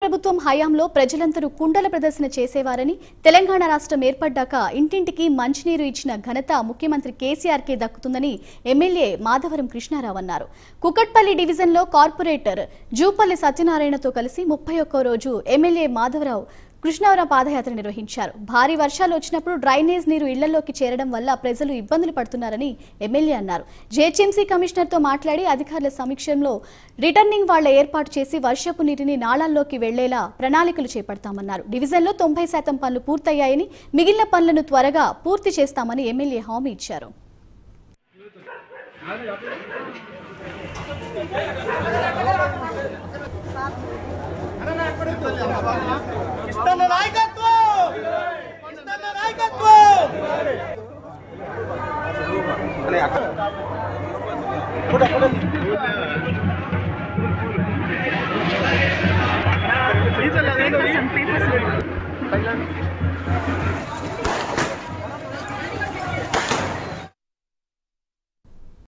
ప్రభుత్వం హయాంలో ప్రజలందరూ కుండల ప్రదర్శన చేసేవారని తెలంగాణ రాష్ట్రం ఏర్పడ్డాక ఇంటింటికి మంచినీరు ఇచ్చిన ఘనత ముఖ్యమంత్రి కేసీఆర్కే దక్కుతుందని ఎమ్మెల్యే మాధవరం కృష్ణారావు అన్నారు కుకట్పల్లి డివిజన్లో కార్పొరేటర్ జూపల్లి సత్యనారాయణతో కలిసి ముప్పై ఒక్కో రోజు ఎమ్మెల్యే మాధవరావు కృష్ణావరం పాదయాత్ర నిర్వహించారు భారీ వర్షాలు వచ్చినప్పుడు డ్రైనేజ్ నీరు ఇళ్లలోకి చేరడం వల్ల ప్రజలు ఇబ్బందులు పడుతున్నారని ఎమ్మెల్యే అన్నారు జేహెచ్ఎంసీ కమిషనర్తో మాట్లాడి అధికారుల సమీక్షంలో రిటర్నింగ్ వాళ్ల ఏర్పాటు చేసి వర్షపు నీటిని నాళాల్లోకి వెళ్లేలా ప్రణాళికలు చేపడతామన్నారు డివిజన్లో తొంభై శాతం పనులు పూర్తయ్యాయని మిగిలిన పనులను త్వరగా పూర్తి చేస్తామని ఎమ్మెల్యే హామీ ఇచ్చారు ఇస్తున్న నాయకత్వం ఇస్తున్న నాయకత్వం